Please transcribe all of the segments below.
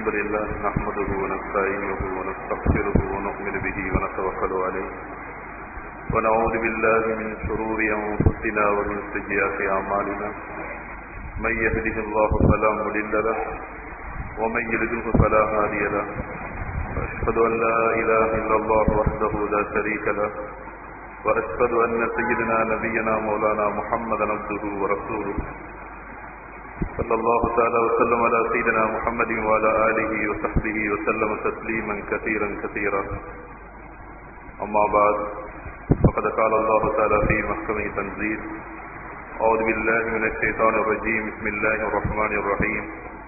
الحمد لله نحمده ونستعينه ونستغفره ونؤمن به ونتوكل عليه ونعوذ بالله من شرور أنفسنا ومن سيئات أعمالنا من يهده الله فلا مضل له ومن يضلله فلا هادي له وأشهد أن لا إله إلا الله وحده لا شريك له وأشهد أن سيدنا نبينا مولانا محمدا عبده ورسوله صلى الله تعالى وسلم على سيدنا محمد وعلى آله وصحبه وسلم تسليما كثيرا كثيرا أما بعد فقد قال الله تعالى في محكمه تنزيل أعوذ بالله من الشيطان الرجيم بسم الله الرحمن الرحيم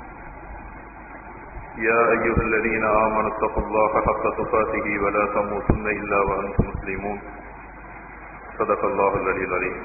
يا أيها الذين آمنوا اتقوا الله حق تقاته ولا تموتن إلا وأنتم مسلمون صدق الله العلي العليم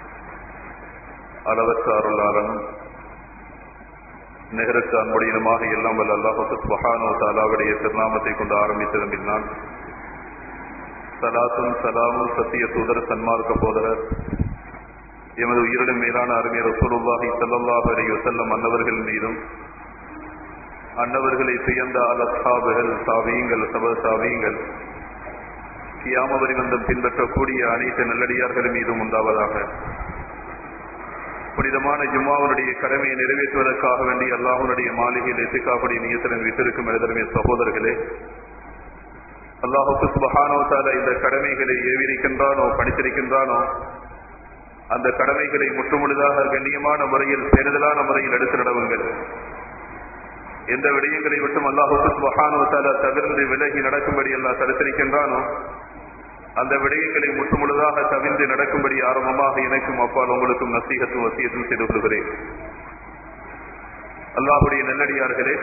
அளவற்ற அருளாளனும் நிகரற்ற அன்புடையனுமாக எல்லாம் வல்ல அல்லாஹு சுபஹானோ தாலாவுடைய திருநாமத்தை கொண்டு ஆரம்பித்ததன் பின்னால் சலாத்தும் சலாமும் சத்திய தூதர் சன்மார்க்க போதரர் எமது உயிரிடும் மேலான அருமையர் ரசூலுல்லாஹி ஸல்லல்லாஹு அலைஹி வஸல்லம் அன்னவர்கள் மீதும் அன்னவர்களை சுயந்த அலஸ்ஹாபுகள் சாவியங்கள் சப சாவியங்கள் கியாமவரி வந்தம் பின்பற்றக்கூடிய அனைத்து நல்லடியார்கள் மீதும் உண்டாவதாக புனிதமான ஜும்மாவுடைய கடமையை நிறைவேற்றுவதற்காக வேண்டி அல்லாஹுடைய மாளிகையில் எத்திக்காப்படி நியத்திறன் வைத்திருக்கும் எழுதருமே சகோதரர்களே அல்லாஹுக்கு சுபஹானோ தால இந்த கடமைகளை ஏவிருக்கின்றானோ படித்திருக்கின்றானோ அந்த கடமைகளை முற்றுமுழுதாக கண்ணியமான முறையில் தேர்தலான முறையில் எடுத்து நடவுங்கள் எந்த விடயங்களை விட்டும் அல்லாஹுக்கு சுபஹானோ தால தவிர்ந்து விலகி நடக்கும்படி எல்லாம் தடுத்திருக்கின்றானோ அந்த விடயங்களை முற்றுமுழுதாக தவிர்ந்து நடக்கும்படி ஆரம்பமாக எனக்கும் அப்பால் உங்களுக்கும் நசீகத்தும் வசியத்தும் செய்து கொள்கிறேன் அல்லாஹுடைய நல்லடியார்களே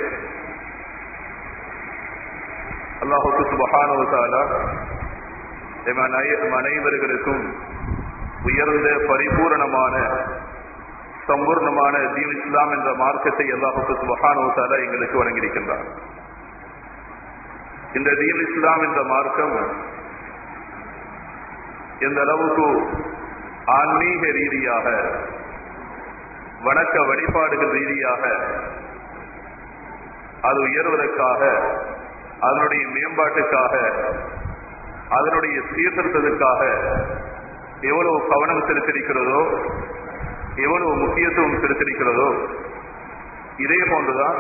அல்லாஹுக்கு சுபஹானவசாலா அனைவர்களுக்கும் உயர்ந்த பரிபூரணமான சம்பூர்ணமான தீன் இஸ்லாம் என்ற மார்க்கத்தை அல்லாஹுக்கு சுபஹானவசாலா எங்களுக்கு வழங்கியிருக்கின்றார் இந்த தீன் இஸ்லாம் என்ற மார்க்கம் எந்த அளவுக்கு ஆன்மீக ரீதியாக வணக்க வழிபாடுகள் ரீதியாக அது உயர்வதற்காக அதனுடைய மேம்பாட்டுக்காக அதனுடைய சீர்திருத்தத்திற்காக எவ்வளவு கவனம் செலுத்திருக்கிறதோ எவ்வளவு முக்கியத்துவம் செலுத்திருக்கிறதோ இதே போன்றுதான்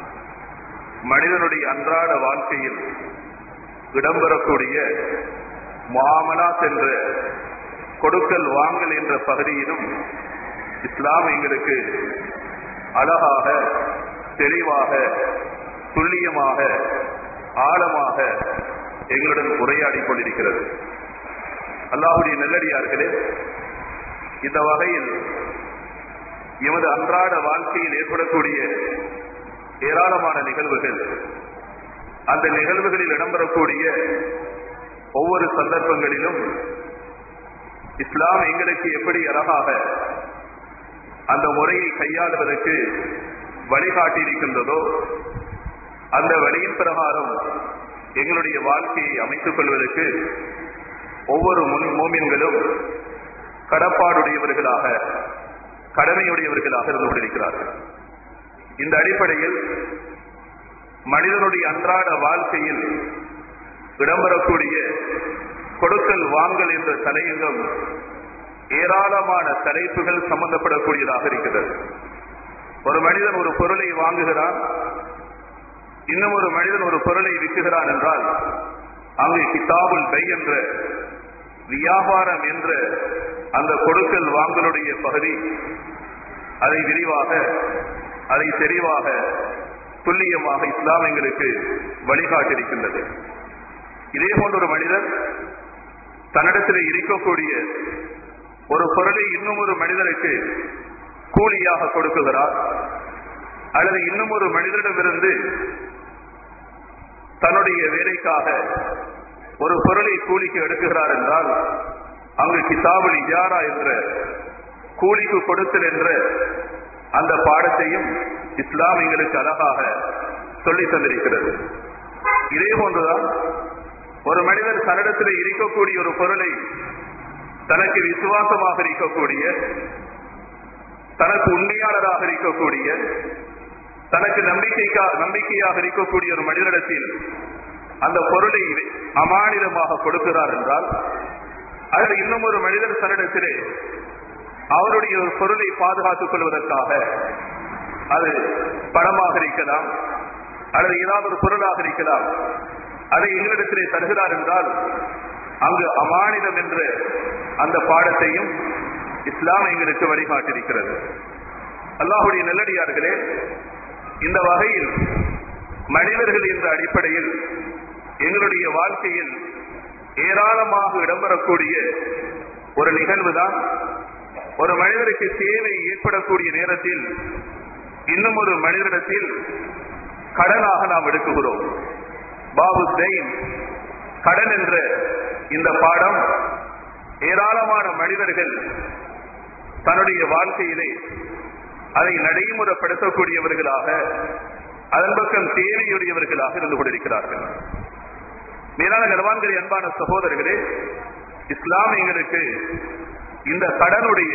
மனிதனுடைய அன்றாட வாழ்க்கையில் இடம்பெறக்கூடிய மாமலாத் என்ற கொடுக்கல் வாங்கல் என்ற பகுதியிலும் இஸ்லாம் எங்களுக்கு அழகாக தெளிவாக துல்லியமாக ஆழமாக எங்களுடன் உரையாடி கொண்டிருக்கிறது அல்லாஹுடைய நெல்லடியார்களே இந்த வகையில் எமது அன்றாட வாழ்க்கையில் ஏற்படக்கூடிய ஏராளமான நிகழ்வுகள் அந்த நிகழ்வுகளில் இடம்பெறக்கூடிய ஒவ்வொரு சந்தர்ப்பங்களிலும் இஸ்லாம் எங்களுக்கு எப்படி அழகாக அந்த முறையை கையாளுவதற்கு வழிகாட்டியிருக்கின்றதோ அந்த வழியின் பிரகாரம் எங்களுடைய வாழ்க்கையை அமைத்துக் கொள்வதற்கு ஒவ்வொரு முன் மோமின்களும் கடப்பாடுடையவர்களாக கடமையுடையவர்களாக இருந்து கொண்டிருக்கிறார்கள் இந்த அடிப்படையில் மனிதனுடைய அன்றாட வாழ்க்கையில் இடம்பெறக்கூடிய கொடுக்கல் வாங்கல் என்ற தலையங்கம் ஏராளமான தலைப்புகள் சம்பந்தப்படக்கூடியதாக இருக்கிறது ஒரு மனிதன் ஒரு பொருளை வாங்குகிறான் இன்னும் ஒரு மனிதன் ஒரு பொருளை விற்குகிறான் என்றால் அங்கு கிதாபுல் பை என்ற வியாபாரம் என்ற அந்த கொடுக்கல் வாங்கலுடைய பகுதி அதை விரிவாக அதை தெளிவாக துல்லியமாக இஸ்லாம் எங்களுக்கு வழிகாட்டிருக்கின்றது இதே போன்ற ஒரு மனிதர் தன்னிடத்தில் இருக்கக்கூடிய ஒரு பொருளை இன்னும் ஒரு மனிதனுக்கு கூலியாக கொடுக்குகிறார் அல்லது இன்னும் ஒரு மனிதனிடமிருந்து தன்னுடைய வேலைக்காக ஒரு பொருளை கூலிக்கு எடுக்குகிறார் என்றால் அங்கு கிதாபுல் இஜாரா என்ற கூலிக்கு கொடுத்தல் என்ற அந்த பாடத்தையும் இஸ்லாம் எங்களுக்கு அழகாக சொல்லி தந்திருக்கிறது இதே போன்றுதான் ஒரு மனிதர் தன்னிடத்தில் இருக்கக்கூடிய ஒரு பொருளை தனக்கு விசுவாசமாக இருக்கக்கூடிய தனக்கு உண்மையாளராக இருக்கக்கூடிய தனக்கு நம்பிக்கைக்கா நம்பிக்கையாக இருக்கக்கூடிய ஒரு மனிதனிடத்தில் அந்த பொருளை அமானிதமாக கொடுக்கிறார் என்றால் அல்லது இன்னும் ஒரு மனிதர் தன்னிடத்திலே அவருடைய ஒரு பொருளை பாதுகாத்துக் கொள்வதற்காக அது பணமாக இருக்கலாம் அல்லது ஏதாவது ஒரு பொருளாக இருக்கலாம் அதை எங்களிடத்திலே தருகிறார் என்றால் அங்கு அமானிதம் என்ற அந்த பாடத்தையும் இஸ்லாம் எங்களுக்கு வழிகாட்டிருக்கிறது அல்லாஹுடைய நல்லடியார்களே இந்த வகையில் மனிதர்கள் என்ற அடிப்படையில் எங்களுடைய வாழ்க்கையில் ஏராளமாக இடம்பெறக்கூடிய ஒரு நிகழ்வு தான் ஒரு மனிதருக்கு தேவை ஏற்படக்கூடிய நேரத்தில் இன்னும் ஒரு மனிதனிடத்தில் கடனாக நாம் எடுக்குகிறோம் பாபு தெயின் கடன் என்ற இந்த பாடம் ஏராளமான மனிதர்கள் தன்னுடைய வாழ்க்கையிலே அதை நடைமுறைப்படுத்தக்கூடியவர்களாக அதன் பக்கம் தேவையுடையவர்களாக இருந்து கொண்டிருக்கிறார்கள் மேலான கனவான்களை அன்பான சகோதரர்களே இஸ்லாம் எங்களுக்கு இந்த கடனுடைய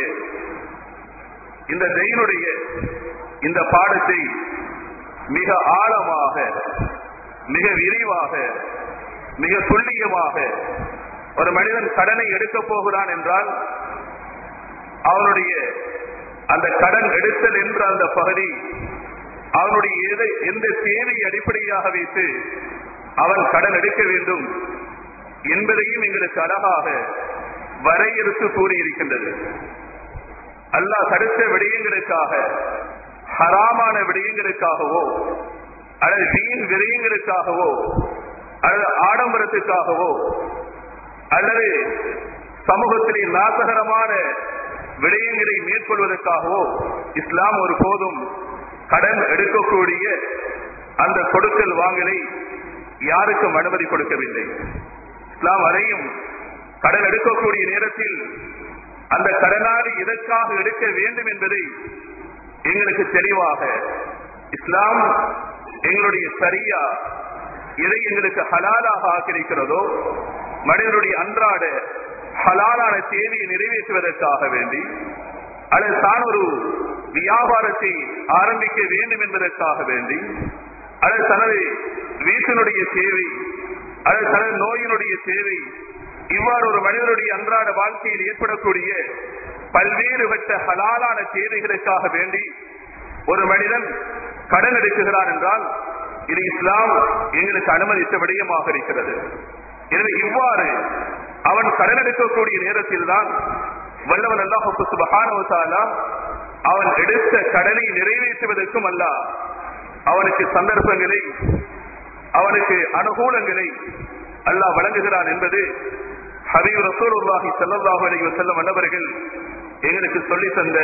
இந்த தெயினுடைய இந்த பாடத்தை மிக ஆழமாக மிக விரிவாக மிக துல்லியமாக ஒரு மனிதன் கடனை எடுக்க போகிறான் என்றால் அவனுடைய அந்த கடன் எடுத்தல் என்ற அந்த பகுதி அவனுடைய எதை எந்த தேவையை அடிப்படையாக வைத்து அவன் கடன் எடுக்க வேண்டும் என்பதையும் எங்களுக்கு அழகாக வரையறுத்து கூறியிருக்கின்றது அல்லாஹ் தடுத்த விடயங்களுக்காக ஹராமான விடயங்களுக்காகவோ அல்லது வீண் விடயங்களுக்காகவோ அல்லது ஆடம்பரத்துக்காகவோ அல்லது சமூகத்திலே நாசகரமான விடயங்களை மேற்கொள்வதற்காகவோ இஸ்லாம் ஒரு போதும் கடன் எடுக்கக்கூடிய அந்த கொடுக்கல் வாங்கலை யாருக்கும் அனுமதி கொடுக்கவில்லை இஸ்லாம் அதையும் கடன் எடுக்கக்கூடிய நேரத்தில் அந்த கடனாளி எதற்காக எடுக்க வேண்டும் என்பதை எங்களுக்கு தெளிவாக இஸ்லாம் எங்களுடைய சரியா எதை எங்களுக்கு ஹலாலாக ஆக்கியிருக்கிறதோ மனிதனுடைய அன்றாட ஹலாலான தேவையை நிறைவேற்றுவதற்காக வேண்டி அல்லது தான் ஒரு வியாபாரத்தை ஆரம்பிக்க வேண்டும் என்பதற்காக வேண்டி அல்லது தனது வீட்டினுடைய தேவை அல்லது தனது நோயினுடைய தேவை இவ்வாறு ஒரு மனிதனுடைய அன்றாட வாழ்க்கையில் ஏற்படக்கூடிய பல்வேறுபட்ட ஹலாலான தேவைகளுக்காக வேண்டி ஒரு மனிதன் கடன் எடுக்குகிறான் என்றால் இது இஸ்லாம் எங்களுக்கு அனுமதித்த விடயமாக இருக்கிறது எனவே இவ்வாறு அவன் கடன் எடுக்கக்கூடிய நேரத்தில் தான் வல்லவன் அல்லாஹு சுபஹானவசாலா அவன் எடுத்த கடனை நிறைவேற்றுவதற்கும் அல்ல அவனுக்கு சந்தர்ப்பங்களை அவனுக்கு அனுகூலங்களை அல்லாஹ் வழங்குகிறான் என்பது ஹபீப் ரசூலுல்லாஹி ஸல்லல்லாஹு அலைஹி வஸல்லம் அன்னவர்கள் எங்களுக்கு சொல்லி தந்த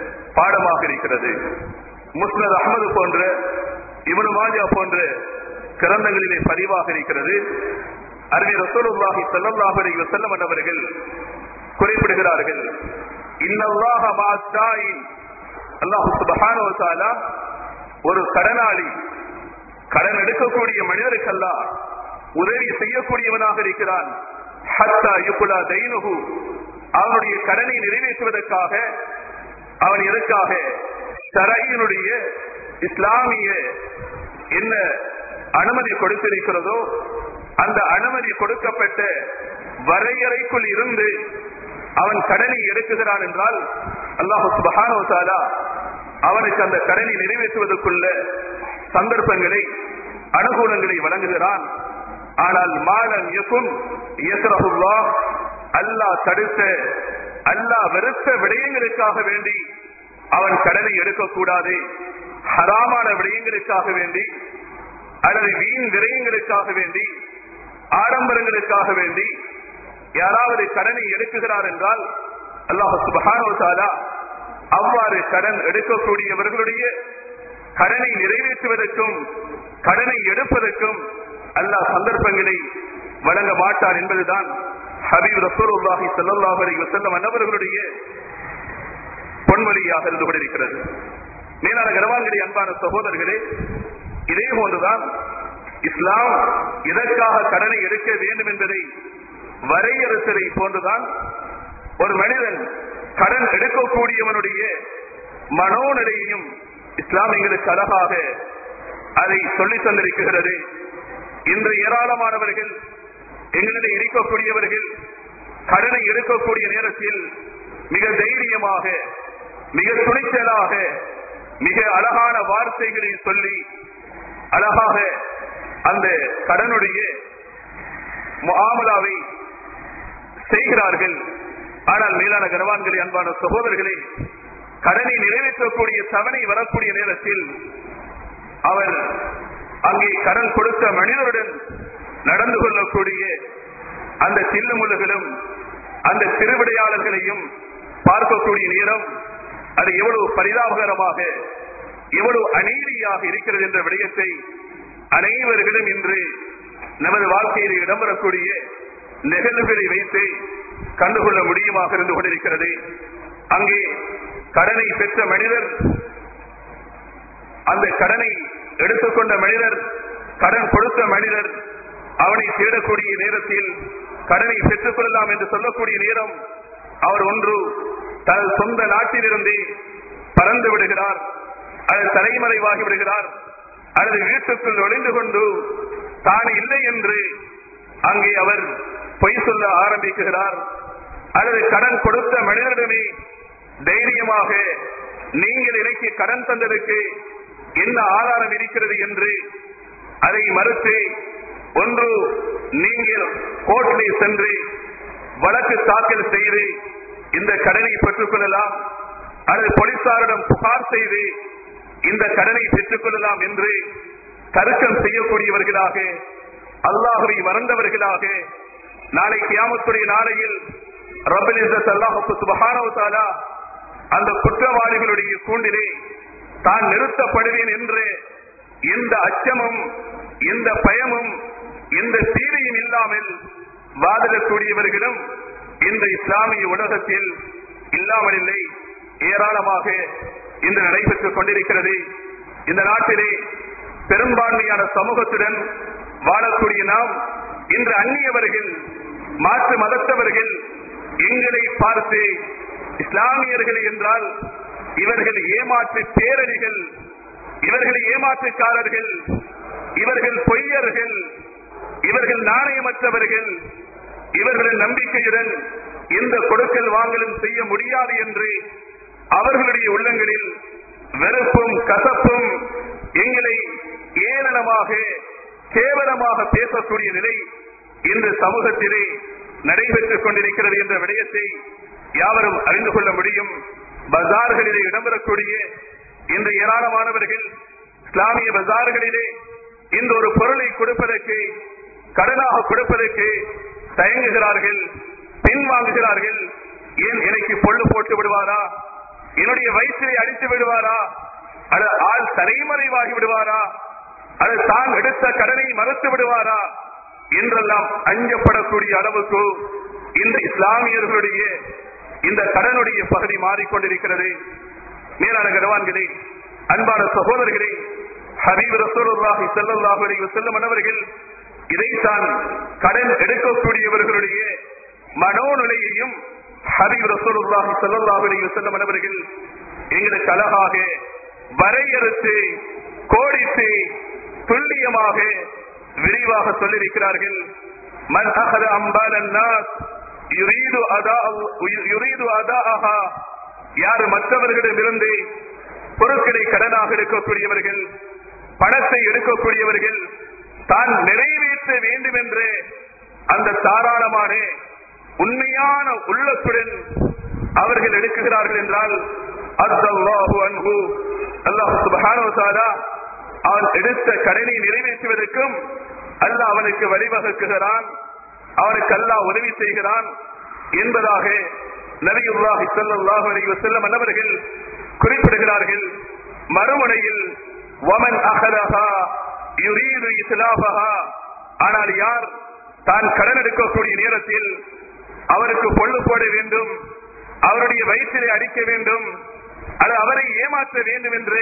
பாடமாக இருக்கிறது முஸ்னத் அஹமது போன்ற இவனு மாஜா போன்ற கிரந்தங்களிலே பதிவாக இருக்கிறது அருமை ரசூலுல்லாஹி ஸல்லல்லாஹு அலைஹி வஸல்லம் அன்னவர்கள் குறிப்பிடுகிறார்கள் இன்னல்லாஹ மாஸ்தாயின் அல்லாஹ் சுப்ஹானஹு வ தஆலா ஒரு கடனாளி கடன் எடுக்கக்கூடிய மனிதருக்கெல்லாம் உதவி செய்யக்கூடியவனாக இருக்கிறான் ஹத்தா யுகுலா தைனுகு அவனுடைய கடனை நிறைவேற்றுவதற்காக அவன் எதற்காக ஷரையினுடைய இஸ்லாமிய என்ன அனுமதி கொடுத்திருக்கிறதோ அந்த அனுமதி கொடுக்கப்பட்ட வரையறைக்குள் இருந்து அவன் கடனை எடுக்குகிறான் என்றால் அல்லாஹு சுபஹானோ தாலா அவனுக்கு அந்த கடனை நிறைவேற்றுவதற்குள்ள சந்தர்ப்பங்களை அனுகூலங்களை வழங்குகிறான் ஆனால் மாலம் யகும் யஸ்ரஹுல்லா அல்லாஹ் தடுத்த அல்லாஹ் வெறுத்த விடயங்களுக்காக வேண்டி அவன் கடனை எடுக்கக்கூடாது ஹராமான விடயங்களுக்காக வேண்டி அல்லது வீண் விரயங்களுக்காக வேண்டி ஆடம்பரங்களுக்காக வேண்டி யாராவது கடனை எடுக்குகிறார் என்றால் அல்லாஹ் சுபஹானோ தாலா அவ்வாறு கடன் எடுக்கக்கூடியவர்களுடைய கடனை நிறைவேற்றுவதற்கும் கடனை எடுப்பதற்கும் அல்லாஹ் சந்தர்ப்பங்களை வழங்க மாட்டார் என்பதுதான் ஹபீப் ரசூலுல்லாஹி ஸல்லல்லாஹு அலைஹி வஸல்லம் அன்னவர்களுடைய பொன்மொழியாக இருந்து கொண்டிருக்கிறது மேலான கனவான்களே அன்பான சகோதரர்களே இதே போன்றுதான் இஸ்லாம் எதற்காக கடனை எடுக்க வேண்டும் என்பதை வரையறுத்ததை போன்றுதான் ஒரு மனிதன் கடன் எடுக்கக்கூடியவனுடைய மனோநிலையையும் இஸ்லாம் எங்களுக்கு அழகாக அதை சொல்லித் தந்திருக்கிறது இன்று ஏராளமானவர்கள் எங்களிடம் இருக்கக்கூடியவர்கள் கடனை எடுக்கக்கூடிய நேரத்தில் மிக தைரியமாக மிக துணிச்சலாக மிக அழகான வார்த்தைகளை சொல்லி அழகாக அந்த கடனுடைய முஆமலாவை செய்கிறார்கள் ஆனால் மேலான கனவான்களே அன்பான சகோதரர்களே கடனை நிறைவேற்றக்கூடிய தவணை வரக்கூடிய நேரத்தில் அவர் அங்கே கடன் கொடுத்த மனிதருடன் நடந்து கொள்ளக்கூடிய அந்த சில்லுமுள்ளுகளும் அந்த திருவிடையாளர்களையும் பார்க்கக்கூடிய நேரம் அது எவ்வளவு பரிதாபகரமாக எவ்வளவு அநீதியாக இருக்கிறது என்ற விடயத்தை அனைவர்களும் இன்று நமது வாழ்க்கையில் இடம்பெறக்கூடிய நிகழ்வுகளை வைத்து கண்டுகொள்ள முடியுமாக இருந்து கொண்டிருக்கிறது அங்கே கடனை பெற்ற மனிதர் அந்த கடனை எடுத்துக்கொண்ட மனிதர் கடன் கொடுத்த மனிதர் அவனை தேடக்கூடிய நேரத்தில் கடனை பெற்றுக் கொள்ளலாம் என்று சொல்லக்கூடிய நேரம் அவர் ஒன்று தனது சொந்த நாட்டிலிருந்தே பறந்து விடுகிறார் அல்லது தலைமறைவாகி விடுகிறார் அல்லது வீட்டுக்குள் நுழைந்து கொண்டு தான் இல்லை என்று அங்கே அவர் பொய் சொல்ல ஆரம்பிக்கிறார் அல்லது கடன் கொடுத்த மனிதரிடமே தைரியமாக நீங்கள் எனக்கு கடன் தந்ததற்கு என்ன ஆதாரம் இருக்கிறது என்று அதை மறுத்து ஒன்று நீங்கள் கோர்ட்டிலே சென்று வழக்கு தாக்கல் செய்து இந்த கடனை பெற்றுக் கொள்ளலாம் அல்லது போலீசாரிடம் புகார் செய்து இந்த கடனை பெற்றுக் கொள்ளலாம் என்று தர்க்கம் செய்யக்கூடியவர்களாக அல்லாஹுவை மறந்தவர்களாக நாளை கியாமத்துடைய நாளையில் ரபுல் இஸ்ஸத் அல்லாஹுக்கு சுபஹானஹு தஆலா அந்த குற்றவாளிகளுடைய கூண்டிலே தான் நிறுத்தப்படுவேன் என்று எந்த அச்சமும் எந்த பயமும் எந்த தீரையும் இல்லாமல் வாதிடக்கூடியவர்களும் இந்த இஸ்லாமிய உலகத்தில் இல்லாமல் இல்லை ஏராளமாக இன்று நடைபெற்றுக் கொண்டிருக்கிறது இந்த நாட்டிலே பெரும்பான்மையான சமூகத்துடன் வாழக்கூடிய நாம் இன்று அந்நியவர்கள் மாற்று மதத்தவர்கள் எங்களை பார்த்து இஸ்லாமியர்கள் என்றால் இவர்கள் ஏமாற்று பேரணிகள் இவர்கள் ஏமாற்றுக்காரர்கள் இவர்கள் பொய்யர்கள் இவர்கள் நாணயமற்றவர்கள் இவர்களின் நம்பிக்கையுடன் எந்த கொடுக்கல் வாங்கலும் செய்ய முடியாது என்று அவர்களுடைய உள்ளங்களில் வெறுப்பும் கசப்பும் எங்களை ஏளனமாக கேவலமாக பேசக்கூடிய நிலை இன்று சமூகத்திலே நடைபெற்றுக் கொண்டிருக்கிறது என்ற விடயத்தை யாவரும் அறிந்து கொள்ள முடியும் பஜார்களிலே இடம்பெறக்கூடிய இன்று ஏராளமானவர்கள் இஸ்லாமிய பஜார்களிலே இந்த ஒரு பொருளை கொடுப்பதற்கு கடனாக கொடுப்பதற்கு தயங்குகிறார்கள் பின்வாங்குகிறார்கள் ஏன் எனக்கு பொல்லு போட்டு விடுவாரா என்னுடைய வயிற்றை அடித்து விடுவாரா அல்லது ஆள் தலைமறைவாகி விடுவாரா அல்லது தான் எடுத்த கடனை மறுத்து விடுவாரா என்றெல்லாம் அஞ்சப்படக்கூடிய அளவுக்கு இந்த இஸ்லாமியர்களுடைய இந்த கடனுடைய பகுதி மாறிக்கொண்டிருக்கிறது மேலான கனவான்களே அன்பான சகோதரர்களே ஹபீப் ரசூலுல்லாஹி ஸல்லல்லாஹு அலைஹி வஸல்லம் அவர்கள் இதைத்தான் கடன் எடுக்கக்கூடியவர்களுடைய மனோநிலையையும் ஹபீப் ரசூலுல்லாஹி ஸல்லல்லாஹு அலைஹி வஸல்லம் அவர்கள் எங்களுக்கு அழகாக வரையறுத்து கோடித்து துல்லியமாக விரிவாக சொல்லியிருக்கிறார்கள் மன் அஹத அம்பால் அன்னாஸ் யுரீது அதா யுரீது அதாஹா யார் மற்றவர்களிடமிருந்து பொருட்களை கடனாக எடுக்கக்கூடியவர்கள் பணத்தை எடுக்கக்கூடியவர்கள் தான் நிறைவேற்ற வேண்டும் என்று அந்த தாராளமான உண்மையான உள்ளத்துடன் அவர்கள் எடுக்குகிறார்கள் என்றால் அல்லாஹு அன்பு அல்லாஹு சுபஹானஹு தஆலா அவன் எடுத்த கடனை நிறைவேற்றுவதற்கும் அல்லாஹ் அவனுக்கு வழிவகுக்குகிறான் அவனுக்கு அல்லாஹ் உதவி செய்கிறான் என்பதாக நபியுல்லாஹி ஸல்லல்லாஹு அலைஹி வஸல்லம் அன்னவர்கள் குறிப்பிடுகிறார்கள் மறுமுனையில் வமன் அஹலஹா யுரீது இஸ்லாஃபஹா ஆனால் யார் தான் கடன் எடுக்கக்கூடிய நேரத்தில் அவருக்கு பொல்லு போட வேண்டும் அவருடைய வயிற்றிலே அடிக்க வேண்டும் அது அவரை ஏமாற்ற வேண்டும் என்று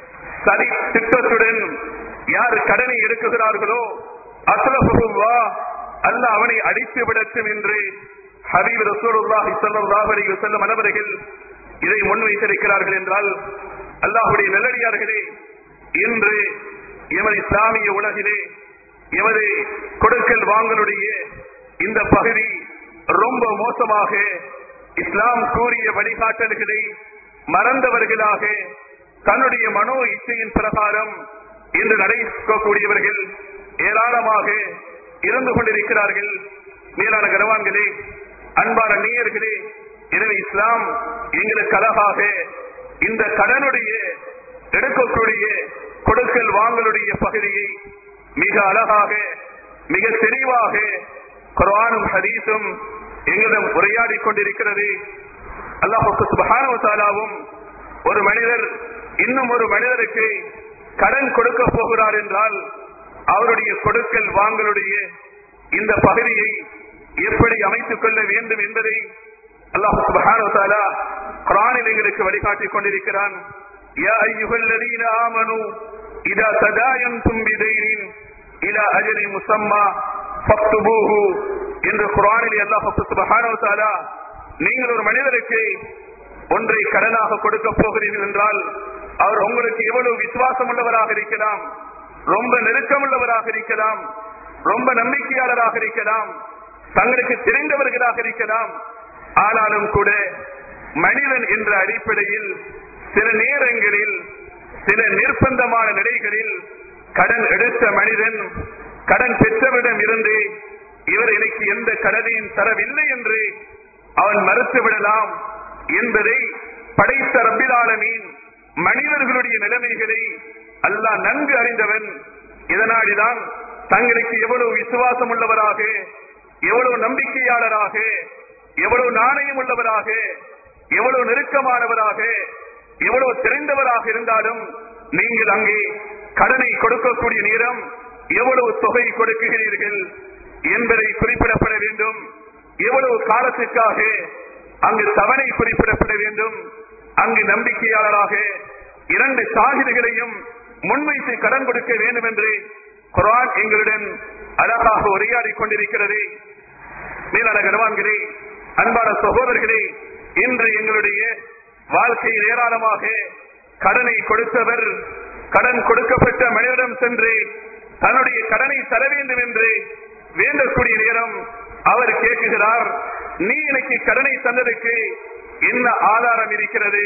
சதி திட்டத்துடன் யார் கடனை எடுக்குகிறார்களோ அஸ்லபுல்லா அல்ல அவனை அடித்து விடட்டும் என்று ஹபீப் ரசூலுல்லாஹி ஸல்லல்லாஹு அலைஹி வஸல்லம் அனவர்கள் இதை முன்வைத்திருக்கிறார்கள் என்றால் அல்லாஹுடைய நல்லடியார்களே இன்று எமது இஸ்லாமிய உலகிலே எமது கொடுக்கல் வாங்கலுடைய இந்த பகுதி ரொம்ப மோசமாக இஸ்லாம் கூறிய வழிகாட்டல்களை மறந்தவர்களாக தன்னுடைய மனோ இச்சையின் பிரகாரம் இன்று நடைபெறக்கூடியவர்கள் ஏராளமாக இருந்து கொண்டிருக்கிறார்கள் மேலான கனவான்களே அன்பான நேயர்களே எனவே இஸ்லாம் எங்களுக்கு அழகாக இந்த கடனுடைய எடுக்கக்கூடிய கொடுக்கல் வாங்கலுடைய பகுதியை மிக அழகாக மிக தெளிவாக குர்ஆனும் ஹதீஸும் எங்களிடம் உரையாடிக் கொண்டிருக்கிறது அல்லாஹுக்கு சுபஹானஹு வ தஆலாவும் ஒரு மனிதர் இன்னும் ஒரு மனிதருக்கு கடன் கொடுக்க போகிறார் என்றால் அவருடைய கொடுக்கல் வாங்கலுடைய இந்த பகுதியை எப்படி அமைத்துக் கொள்ள வேண்டும் என்பதை அல்லாஹ் சுப்ஹானஹு வ தஆலா குர்ஆனில் எங்களுக்கு வழிகாட்டிக் கொண்டிருக்கிறான் யா அய்யுஹல்லதீன ஆமனு இதா ததாயன்தும் பிதைனின் இலா அஜலி முஸம்மா ஃபக்துபூஹு என்று குர்ஆனில் அல்லாஹ் சுப்ஹானஹு வ தஆலா நீங்கள் ஒரு மனிதருக்கு ஒன்றை கடனாக கொடுக்க போகிறீர்கள் என்றால் அவர் உங்களுக்கு எவ்வளவு விசுவாசம் உள்ளவராக இருக்கலாம் ரொம்ப நெருக்கம் உள்ளவராக இருக்கலாம் ரொம்ப நம்பிக்கையாளராக இருக்கலாம் தங்களுக்கு தெரிந்தவர்களாக இருக்கலாம் ஆனாலும் கூட மனிதன் என்ற அடிப்படையில் சில நேரங்களில் சில நிர்பந்தமான நிலைகளில் கடன் எடுத்த மனிதன் கடன் பெற்றவரிடம் இருந்து இவர் எனக்கு எந்த கடனையும் தரவில்லை என்று அவன் மறுத்து விடலாம் என்பதை படைத்த ரப்பிலாலமீன் மனிதர்களுடைய நிலைமைகளை அல்லாஹ் நன்கு அறிந்தவன் இதனால்தான் தங்களுக்கு எவ்வளவு விசுவாசம் உள்ளவராக எவ்வளவு நம்பிக்கையாளராக எவ்வளவு நாணயம் உள்ளவராக எவ்வளவு நெருக்கமானவராக எவ்வளவு தெரிந்தவராக இருந்தாலும் நீங்கள் அங்கே கடனை கொடுக்கக்கூடிய நேரம் எவ்வளவு தொகை கொடுக்குகிறீர்கள் என்பதை குறிப்பிடப்பட வேண்டும் எவ்வளவு காலத்திற்காக அங்கு தவணை குறிப்பிடப்பட வேண்டும் அங்கு நம்பிக்கையாளராக இரண்டு சாகிதிகளையும் முன்வைத்து கடன் கொடுக்க வேண்டும் என்று குரான் எங்களுடன் அழகாக உரையாடிக் கொண்டிருக்கிறது மேலான கனவான்களே அன்பான சகோதரர்களே இன்று எங்களுடைய வாழ்க்கையில் ஏராளமாக கடனை கொடுத்தவர் கடன் கொடுக்கப்பட்ட மனிதரிடம் சென்று தன்னுடைய கடனை தர வேண்டும் என்று வேண்டக்கூடிய நேரம் அவர் கேட்குகிறார் நீ எனக்கு கடனை தந்ததுக்கு என்ன ஆதாரம் இருக்கிறது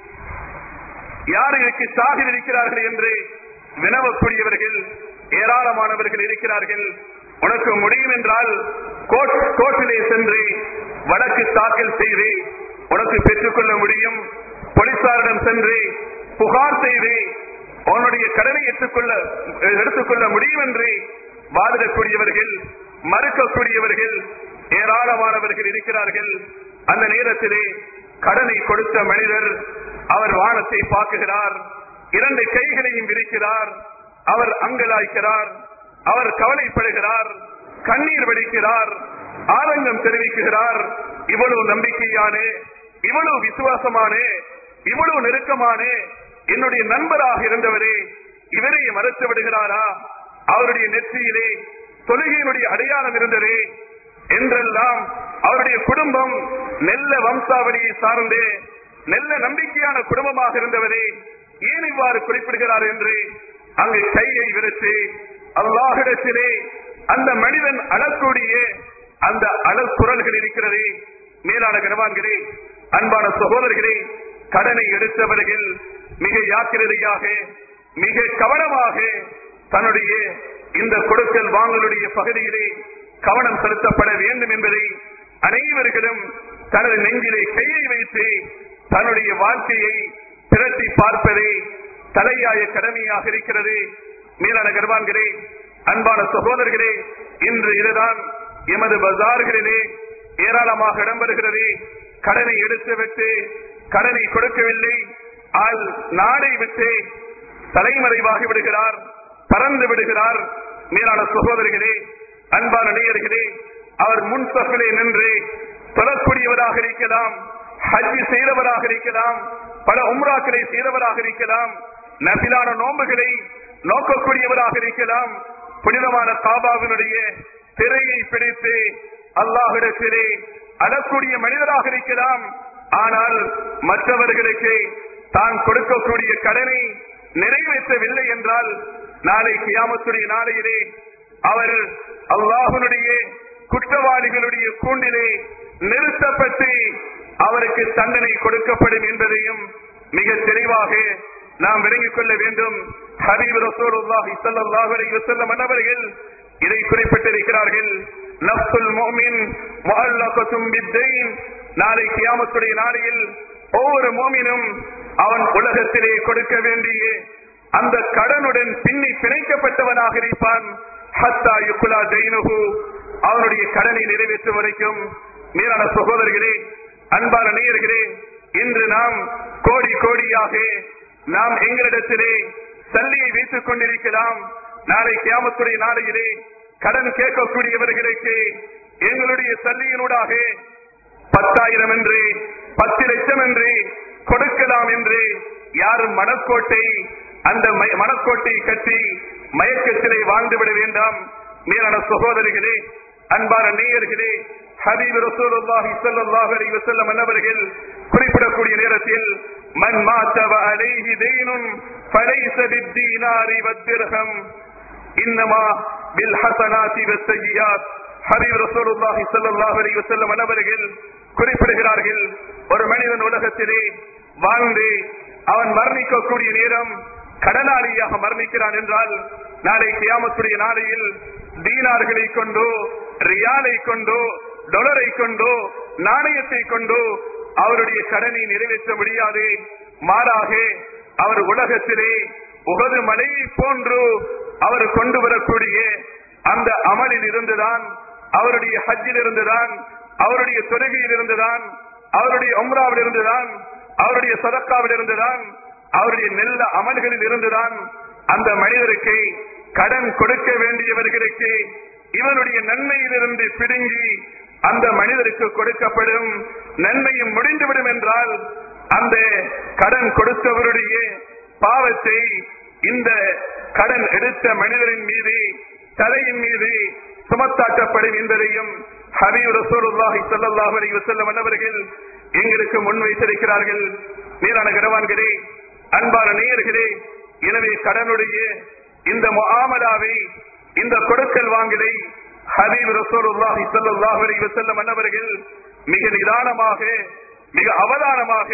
யார் எனக்கு சாகில் இருக்கிறார்கள் என்று வினவக்கூடியவர்கள் ஏராளமானவர்கள் இருக்கிறார்கள் உனக்கு முடியும் என்றால் கோர்ட் கோர்ட்டிலே சென்று வழக்கு தாக்கல் செய்து உனக்கு பெற்றுக்கொள்ள முடியும் போலீசாரிடம் சென்று புகார் செய்து உன்னுடைய கடனை எடுத்துக்கொள்ள எடுத்துக்கொள்ள முடியும் என்று வாதிடக்கூடியவர்கள் மறுக்கக்கூடியவர்கள் ஏராளமானவர்கள் இருக்கிறார்கள் அந்த நேரத்திலே கடனை கொடுத்த மனிதர் அவர் வானத்தை பார்க்குகிறார் இரண்டு கைகளையும் விரிக்கிறார் அவர் அங்கலாய்க்கிறார் அவர் கவலைப்படுகிறார் கண்ணீர் வடிக்கிறார் ஆரங்கம் தெரிவிக்கிறார் இவ்வளவு நம்பிக்கையான இவ்வளவு விசுவாசமான இவ்வளவு நெருக்கமான என்னுடைய நண்பராக இருந்தவரே இவரை மறுத்து விடுகிறாரா அவருடைய நெற்றியிலே தொழுகையினுடைய அடையாளம் இருந்ததே என்றெல்லாம் அவருடைய குடும்பம் நெல்ல வம்சாவளியை சார்ந்து நெல்ல நம்பிக்கையான குடும்பமாக இருந்தவரே ஏன் இவ்வாறு குறிப்பிடுகிறார் என்று அங்கு கையை விரித்து அல்லாஹிடத்திலே அந்த மனிதன் அழக்கூடிய அந்த அழற்குரல்கள் இருக்கிறதே மேலான கனவான்களே அன்பான சகோதரர்களே கடனை எடுத்தவர்கள் மிக யாக்கிரதையாக மிக கவனமாக தன்னுடைய இந்த கொடுக்கல் வாங்கலுடைய பகுதியிலே கவனம் செலுத்தப்பட வேண்டும் என்பதை அனைவர்களும் தனது நெஞ்சிலே கையை வைத்து தன்னுடைய வாழ்க்கையை திரட்டி பார்ப்பதே தலையாய கடமையாக இருக்கிறது மேலான கர்வான்களே அன்பான சகோதரர்களே இன்று இதுதான் எமது பஜார்களிலே ஏராளமாக இடம்பெறுகிறது கடனை எடுத்து விட்டு கடனை கொடுக்கவில்லை ஆள் நாடை விட்டு தலைமறைவாகி விடுகிறார் பறந்து விடுகிறார் மேலான சகோதரர்களே அன்பான நேயர்களே அவர் முன்சஃபிலே நின்று தொழக்கூடியவராக இருக்கலாம் ஹஜ் செய்தவராக இருக்கலாம் பல உம்ராக்களை செய்தவராக இருக்கலாம் நபிலான நோன்புகளை நோக்கக்கூடியவராக இருக்கலாம் புனிதமான காபாவினுடைய திரையை பிடித்து அல்லாஹிடத்திலே அழக்கூடிய மனிதராக இருக்கலாம் ஆனால் மற்றவர்களுக்கு தான் கொடுக்கக்கூடிய கடனை நிறைவேற்றவில்லை என்றால் நாளை கியாமத்துடைய நாளையிலே அவர் அல்லாஹனுடைய குற்றவாளிகளுடைய கூண்டிலே நிறுத்தப்பட்டு அவருக்கு தண்டனை கொடுக்கப்படும் என்பதையும் மிக தெளிவாக நாம் விளங்கிக் கொள்ள வேண்டும் ஹபீப் ரசூலுல்லாஹி ஸல்லல்லாஹு அலைஹி வஸல்லம் அன்னவர்கள் இதை குறிப்பிட்டிருக்கிறார்கள் நஃப்சுல் முஃமின் முஅல்லகத்தும் பித்தைன் நாளை கியாமத்துடைய நாளையில் ஒவ்வொரு மோமினும் அவன் உலகத்திலே கொடுக்க வேண்டிய அந்த கடனுடன் பின்னி பிணைக்கப்பட்டவனாக இருப்பான் ஹத்தா யுக்குலா ஜெயினுகு அவனுடைய கடனை நிறைவேற்றும் வரைக்கும் மீதான சகோதரர்களே அன்பான நேயர்களே இன்று நாம் கோடி கோடியாக நாம் எங்களிடத்திலே சல்லியை வைத்துக் கொண்டிருக்கலாம் நாளை கியாமத்துடைய நாளையிலே கடன் கேட்கக்கூடியவர்களுக்கு எங்களுடைய சல்லியினூடாக பத்தாயிரம் என்று பத்து லட்சம் என்று கொடுக்கலாம் என்று யாரும் மனக்கோட்டை அந்த மய- மனக்கோட்டை கட்டி மயக்கத்திலே வாழ்ந்துவிட வேண்டாம் மேலான சகோதரிகளே அன்பான நேயர்களே ஹபீப் ரசூலுல்லாஹி ஸல்லல்லாஹு அலைஹி வஸல்லம் அன்னவர்கள் குறிப்பிடக்கூடிய நேரத்தில் மன் மாத்த வ அலைஹி தைனுன் ஃபலைஸ பித்தீனாரி வத்திர்ஹம் இன்னமா பில் ஹசனாதி வஸ்ஸய்யியாத் ஹபீப் ரசூலுல்லாஹி ஸல்லல்லாஹு அலைஹி வஸல்லம் அன்னவர்கள் குறிப்பிடுகிறார்கள் ஒரு மனிதன் உலகத்திலே வாழ்ந்து அவன் மரணிக்கக்கூடிய நேரம் கடனாளியாக மரணிக்கிறான் என்றால் நாளை கியாமத்துடைய நாளையில் தீனார்களை கொண்டோ ரியாலை கொண்டோ டொலரை கொண்டோ நாணயத்தை கொண்டோ அவருடைய கடனை நிறைவேற்ற முடியாது மாறாக அவர் உலகத்திலே உகது மலையை போன்று அவர் கொண்டு வரக்கூடிய அந்த அமலில் இருந்துதான் அவருடைய ஹஜ்ஜில் இருந்துதான் அவருடைய தொழுகையில் இருந்துதான் அவருடைய உம்ராவில் இருந்துதான் அவருடைய சதக்காவில் இருந்துதான் அவருடைய நல்ல அமல்களில் இருந்துதான் அந்த மனிதருக்கு கடன் கொடுக்க வேண்டியவர்களுக்கு இவனுடைய நன்மையிலிருந்து பிடுங்கி அந்த மனிதருக்கு கொடுக்கப்படும் நன்மையும் முடிந்துவிடும் என்றால் அந்த கடன் கொடுத்தவருடைய பாவத்தை இந்த கடன் எடுத்த மனிதரின் மீது தலையின் மீது சுமத்தாக்கப்படும் என்பதையும் ஹபீப் ரசூலுல்லாஹி ஸல்லல்லாஹு அலைஹி வஸல்லம் அன்னவர்கள் எங்களுக்கு முன்வைத்திருக்கிறார்கள் நீரான கரவான்களே அன்பான நேயர்களே எனவே கடனுடைய இந்த முஆமலாவை இந்த கொடுக்கல் வாங்கலை ஹபீப் ரசூலுல்லாஹி ஸல்லல்லாஹு அலைஹி வஸல்லம் அன்னவர்கள் மிக நிதானமாக மிக அவதானமாக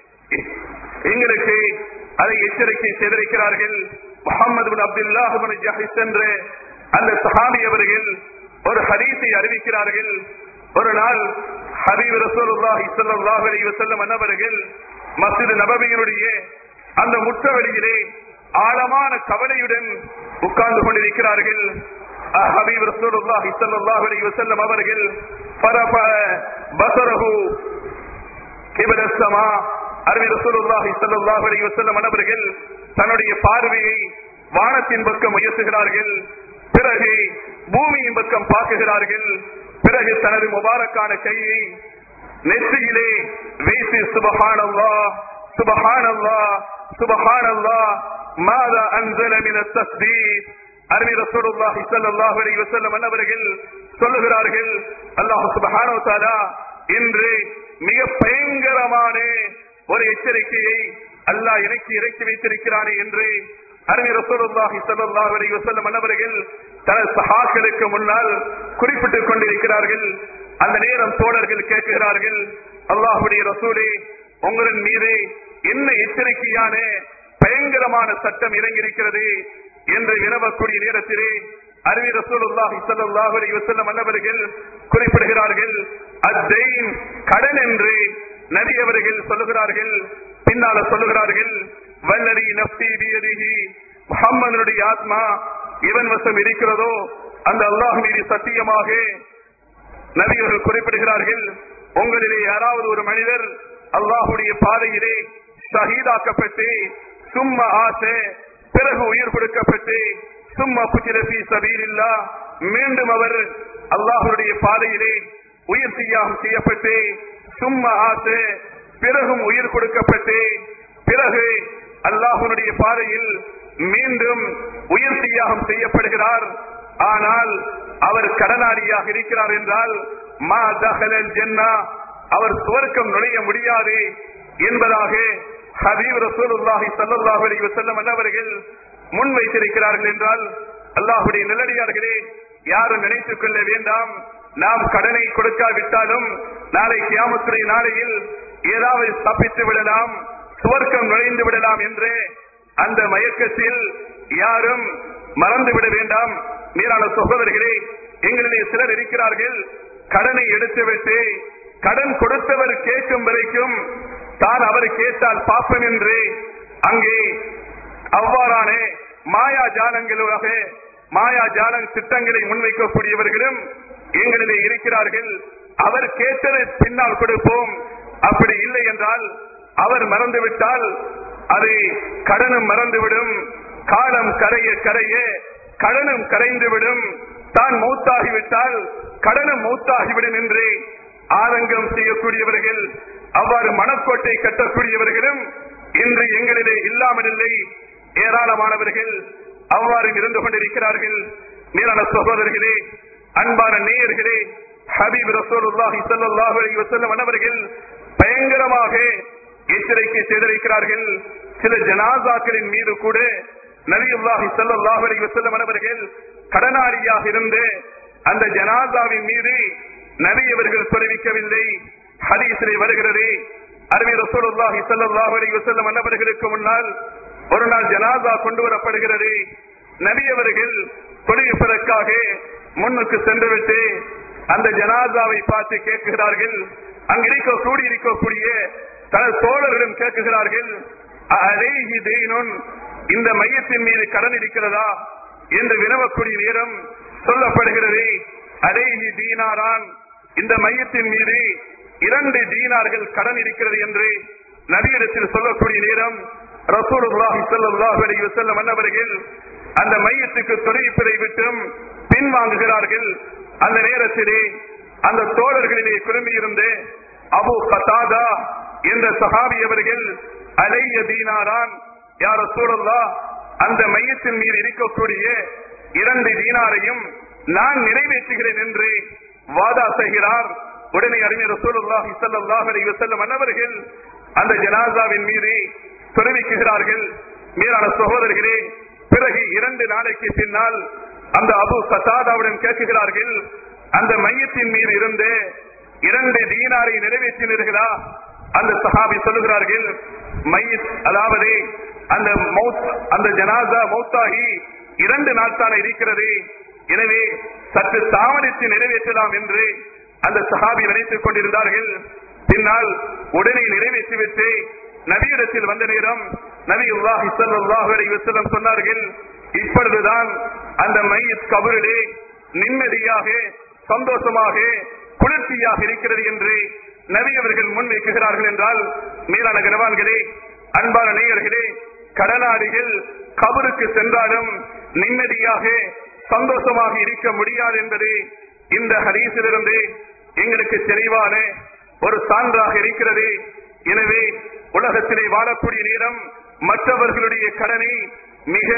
எங்களுக்கு அதை எச்சரிக்கை செய்திருக்கிறார்கள் முகமது பின் அப்துல்லாஹ் பின் ஜஹிஸ் என்ற அந்த சஹாபி அவர்கள் ஒரு ஹதீஸை அறிவிக்கிறார்கள் ஒரு நாள் ஹபீப் ரசூலுல்லாஹி ஸல்லல்லாஹு அலைஹி வஸல்லம் அன்னவர்கள் மஸ்ஜித் நபவியினுடைய அந்த முற்றவெளியிலே ஆழமான கவலையுடன் உட்கார்ந்து கொண்டிருக்கிறார்கள் அஹ் ஹபீப் ரசூலுல்லாஹி ஸல்லல்லாஹு அலைஹி வஸல்லம் அவர்கள் பரப பசரஹு கிபல ஸமா அருமை ரசூலுல்லாஹி ஸல்லல்லாஹு அலைஹி வஸல்லம் அவர்கள் தன்னுடைய பார்வையை வானத்தின் பக்கம் உயர்த்துகிறார்கள் பிறகு பூமியின் பக்கம் பார்க்குகிறார்கள் பிறகு தனது முபாரக்கான கையை நெற்றியிலே வைத்து சுபஹானல்லா சுபஹானல்லா சுபஹானல்லா மாதா அன்சல மின தஸ்பீத் அருமை ரசூலுல்லாஹி ஸல்லல்லாஹு அலைஹி வஸல்லம் அன்னவர்கள் சொல்லுகிறார்கள் அல்லாஹ் சுப்ஹானஹு வ தஆலா இன்று மிக பயங்கரமான ஒரு எச்சரிக்கையை அல்லாஹ் எனக்கு இறக்கி வைத்திருக்கிறானே என்று அருமை ரசூலுல்லாஹி ஸல்லல்லாஹு அலைஹி வஸல்லம் அன்னவர்கள் தனது சஹாக்களுக்கு முன்னால் குறிப்பிட்டுக் கொண்டிருக்கிறார்கள் அந்த நேரம் தோழர்கள் கேட்கிறார்கள் அல்லாஹ்வுடைய ரசூலே உங்களின் மீது என்ன எச்சரிக்கையான பயங்கரமான சட்டம் இறங்கியிருக்கிறது என்று வினவக்கூடிய நேரத்திலே அருவி ரசூலுல்லாஹி ஸல்லல்லாஹு அலைஹி வஸல்லம் அன்னவர்கள் குறிப்பிடுகிறார்கள் அத்தைன் கடன் என்று நபி அவர்கள் சொல்லுகிறார்கள் பின்னால சொல்லுகிறார்கள் வல்லரி நஃப்தி பியதிஹி முஹம்மதுடைய ஆத்மா இவன் வசம் இருக்கிறதோ அந்த அல்லாஹ் மீது சத்தியமாக நபி அவர்கள் குறிப்பிடுகிறார்கள் உங்களிலே யாராவது ஒரு மனிதர் அல்லாஹுடைய பாதையிலே ஷஹீதாக்கப்பட்டு சும்மா ஆசை பிறகு உயிர் கொடுக்கப்பட்டு சும்மா புத்திரபி சபீரில்லா மீண்டும் அவர் அல்லாஹுடைய பாதையிலே உயிர் தியாகம் செய்யப்பட்டு சும்மா ஆசை பிறகும் உயிர் கொடுக்கப்பட்டு பிறகு அல்லாஹுடைய பாதையில் மீண்டும் உயிர் தியாகம் செய்யப்படுகிறார் ஆனால் அவர் கடனாளியாக இருக்கிறார் என்றால் மா தகலல் ஜென்னா அவர் சுவர்க்கம் நுழைய முடியாது என்பதாக ஹபீப் ரசூலுல்லாஹி ஸல்லல்லாஹு அலைஹி வஸல்லம் அன்னவர்கள் முன் வைத்திருக்கிறார்கள் என்றால் அல்லாஹ்வுடைய நல்லடியார்களே யாரும் நினைத்துக் கொள்ள வேண்டாம் நாம் கடனை கொடுக்காவிட்டாலும் நாளை கியாமத்துறை நாளையில் ஏதாவது தப்பித்து விடலாம் சுவர்க்கம் நுழைந்து விடலாம் என்று அந்த மயக்கத்தில் யாரும் மறந்து விட வேண்டாம் மீறான சகோதரர்களே எங்களிலே சிலர் இருக்கிறார்கள் கடனை எடுத்துவிட்டு கடன் கொடுத்தவர் கேட்கும் வரைக்கும் தான் அவர் கேட்டால் பாப்பன் என்று அங்கே அவ்வாறான மாயா ஜாலங்களாக மாயா ஜால திட்டங்களை முன்வைக்கக்கூடியவர்களும் எங்களிலே இருக்கிறார்கள் அவர் கேட்டதை பின்னால் கொடுப்போம் அப்படி இல்லை என்றால் அவர் மறந்துவிட்டால் அது கடனும் மறந்துவிடும் காலம் கரைய கரைய கடனும் கரைந்துவிடும் தான் மூத்தாகிவிட்டால் கடனும் மூத்தாகிவிடும் என்று ஆதங்கம் செய்யக்கூடியவர்கள் அவ்வாறு மனக்கோட்டை கட்டக்கூடியவர்களும் இன்று எங்களிலே இல்லாமல் இல்லை ஏராளமானவர்கள் அவ்வாறு இருந்து கொண்டிருக்கிறார்கள் மேலான சகோதரர்களே அன்பான நேயர்களே ஹபீப் ரசூலுல்லாஹி ஸல்லல்லாஹு அலைஹி வஸல்லம் அவர்கள் பயங்கரமாக எச்சரிக்கை செய்திருக்கிறார்கள் சில ஜனாசாக்களின் மீது கூட நபியுல்லாஹி ஸல்லல்லாஹு அலைஹி வஸல்லம் அவர்கள் கடனாளியாக இருந்து அந்த ஜனாசாவின் மீது நபி அவர்கள் தொலைவிக்கவில்லை ஹதீஸிலே வருகிறது அருமை ரசூலுல்லாஹி ஸல்லல்லாஹு அலைஹி வஸல்லம் அன்னவர்களுக்கு முன்னால் ஒரு நாள் ஜனாசா கொண்டு வரப்படுகிறது நபி அவர்கள் தொழிற்பதற்காக முன்னுக்கு சென்றுவிட்டு அந்த ஜனாசாவை பார்த்து கேட்கிறார்கள் அங்கு இருக்க கூடி இருக்கக்கூடிய தனது தோழர்களிடம் கேட்கிறார்கள் அலேஹி தெய்னுன் இந்த மையத்தின் மீது கடன் இருக்கிறதா என்று வினவக்கூடிய நேரம் சொல்லப்படுகிறது அலேஹி தீனாரான் இந்த மையத்தின் மீது இரண்டு தீனார்கள் கடன் இருக்கிறது என்று நபியிடத்தில் சொல்லக்கூடிய நேரம் ரசூலுல்லாஹி ஸல்லல்லாஹு அலைஹி வஸல்லம் அன்னவர்கள் அந்த மையத்துக்கு தொலைப்பிலை விட்டும் பின்வாங்குகிறார்கள் அந்த நேரத்திலே அந்த தோழர்களிலே குழுமி இருந்து அபு கதாதா என்ற சஹாபி அவர்கள் அலைய தீனாரான் யார் சூழல்லா அந்த மையத்தின் மீது இருக்கக்கூடிய இரண்டு தீனாரையும் நான் நிறைவேற்றுகிறேன் என்று வாதா செய்கிறார் உடனே அறிஞர் ரசூலுல்லாஹி ஸல்லல்லாஹு அலைஹி வஸல்லம் அன்னவர்கள் அந்த ஜனாசாவின் மீது தெரிவிக்கிறார்கள் மேலான சகோதரர்களே பிறகு இரண்டு நாளைக்கு பின்னால் அந்த அபு கத்தாதாவுடன் கேட்கிறார்கள் அந்த மையத்தின் மீது இருந்து இரண்டு தீனாரை நிறைவேற்றினீர்களா அந்த சஹாபி சொல்லுகிறார்கள் மையத் அதாவது அந்த மௌத் அந்த ஜனாசா மௌத்தாகி இரண்டு நாட்தான இருக்கிறது எனவே சற்று தாமதித்து நிறைவேற்றலாம் என்று அந்த சஹாபி நினைத்துக் கொண்டிருந்தார்கள் பின்னால் உடனே நிறைவேற்றிவிட்டு நபியிடத்தில் வந்த நேரம் நபி உல்லாஹி ஸல்லல்லாஹு அலைஹி வஸல்லம் சொன்னார்கள் இப்பொழுதுதான் அந்த மையத் கபரிலே நிம்மதியாக சந்தோஷமாக குளிர்ச்சியாக இருக்கிறது என்று நபி அவர்கள் முன்வைக்குகிறார்கள் என்றால் மேலான கனவான்களே அன்பான நேயர்களே கடனாளிகள் கபருக்கு சென்றாலும் நிம்மதியாக சந்தோஷமாக இருக்க முடியாது என்பது இந்த ஹரீஸிலிருந்து எங்களுக்கு தெளிவான ஒரு சான்றாக இருக்கிறது எனவே உலகத்திலே வாழக்கூடிய நேரம் மற்றவர்களுடைய கடனை மிக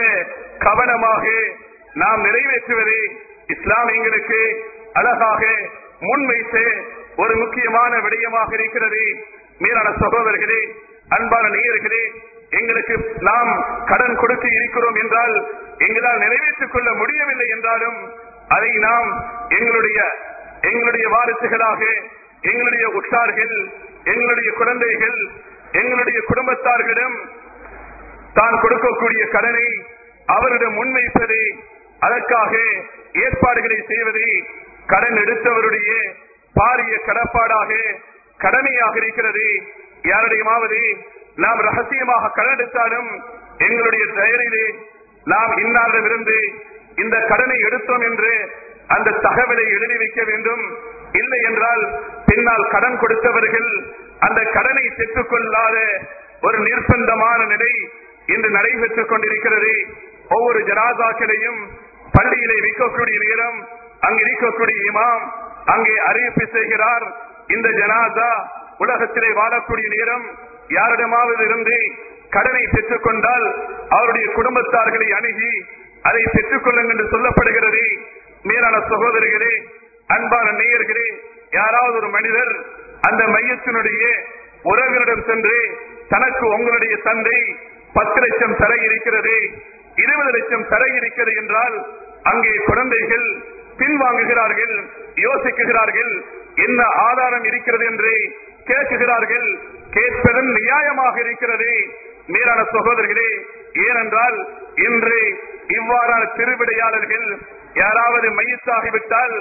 கவனமாக நாம் நிறைவேற்றுவது இஸ்லாம் எங்களுக்கு அழகாக முன்வைத்து ஒரு முக்கியமான விடயமாக இருக்கிறது மேலான சகோதரர்களே அன்பான நேயர்களே எங்களுக்கு நாம் கடன் கொடுத்து இருக்கிறோம் என்றால் எங்களால் நிறைவேற்றிக் கொள்ள முடியவில்லை என்றாலும் அதை நாம் எங்களுடைய எங்களுடைய வாரிசுகளாக எங்களுடைய உற்றார்கள் எங்களுடைய குழந்தைகள் எங்களுடைய குடும்பத்தார்களிடம் தான் கொடுக்கக்கூடிய கடனை அவரிடம் முன்வைப்பது அதற்காக ஏற்பாடுகளை செய்வது கடன் எடுத்தவருடைய பாரிய கடப்பாடாக கடமையாக இருக்கிறது யாருடையமாவது நாம் ரகசியமாக கடன் எடுத்தாலும் எங்களுடைய தயரிலே நாம் இன்னாரிடமிருந்து இந்த கடனை எடுத்தோம் என்று அந்த தகவலை எழுதி வைக்க வேண்டும் இல்லை என்றால் பின்னால் கடன் கொடுத்தவர்கள் அந்த கடனை பெற்றுக் கொள்ளாத ஒரு நிர்பந்தமான நிலை இன்று நடைபெற்றுக் கொண்டிருக்கிறது ஒவ்வொரு ஜனாதாக்களையும் பள்ளியிலே வைக்கக்கூடிய நேரம் அங்கு இருக்கக்கூடிய இமாம் அங்கே அறிவிப்பு செய்கிறார் இந்த ஜனாதா உலகத்திலே வாழக்கூடிய நேரம் யாரிடமாவது இருந்து கடனை பெற்றுக் கொண்டால் அவருடைய குடும்பத்தார்களை அணுகி அதை பெற்றுக் கொள்ளுங்கள் என்று சொல்லப்படுகிறது மேலான சகோதரிகளே அன்பான நேயர்களே யாராவது ஒரு மனிதர் அந்த மையத்தினுடைய உறவினரிடம் சென்று தனக்கு உங்களுடைய தந்தை பத்து லட்சம் தர இருக்கிறது இருபது லட்சம் தர இருக்கிறது என்றால் அங்கே குழந்தைகள் பின்வாங்குகிறார்கள் யோசிக்குகிறார்கள் என்ன ஆதாரம் இருக்கிறது என்று கேட்குகிறார்கள் கேட்பதும் நியாயமாக இருக்கிறது மேலான சகோதரர்களே ஏனென்றால் இன்று இவ்வாறான திருவிடையாளர்கள் யாராவது மையத்தாகிவிட்டால்